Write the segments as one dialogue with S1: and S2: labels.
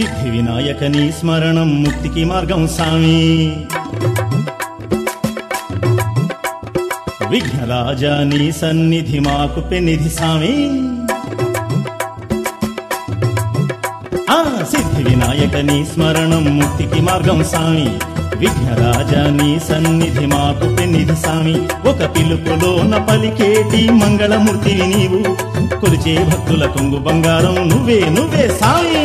S1: సిద్ధి వినాయకని స్మరణం ముక్తికి మార్గం సామి విఘ్నరాజా నీ సన్నిధి మాకు పెన్నిధి సామి ఆ సిద్ధి వినాయకని స్మరణం ముక్తికి మార్గం సామి విఘ్నరాజా నీ సన్నిధి మాకు పెన్నిధి సామి ఒక పిలుపులోన పలికేటి మంగళమూర్తివి నీవు కొలిచే భక్తుల కొంగు బంగారం నువ్వే నువ్వే సామి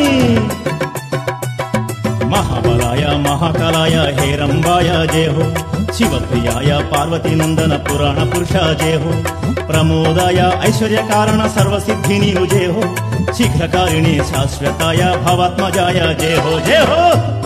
S1: మహాబలాయ మహాకలాయ హేరంబాయ జయహో శివప్రియాయ పార్వతీనందన పురాణ పురుష జయహో ప్రమోదాయ ఐశ్వర్య కారణ సర్వసిద్ధి నీవు జయహో శీఘ్రకారిణి శాశ్వతాయ భవాత్మజాయ జయహో జయహో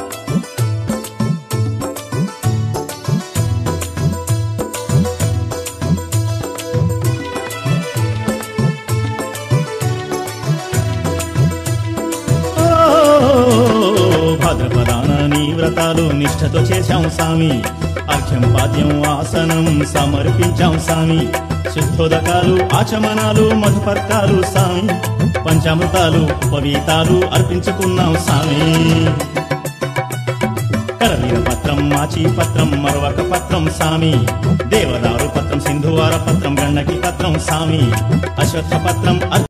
S1: ఓ, భాద్రపదాన నీ వ్రతాలు నిష్ఠతో చేశాం సామి అర్ఘ్యం పాద్యం ఆసనం సమర్పించాం సామి శుద్ధోదకాలు ఆచమనాలు మధుపర్కాలు సామి పంచామృతాలు పవితాలు అర్పించుకున్నాం సామి కరవీర పత్రం మాచి పత్రం మరొక పత్రం సామి దేవదారు పత్రం సింధువార పత్రం గండకి పత్రం సామి అశ్వత్థ పత్రం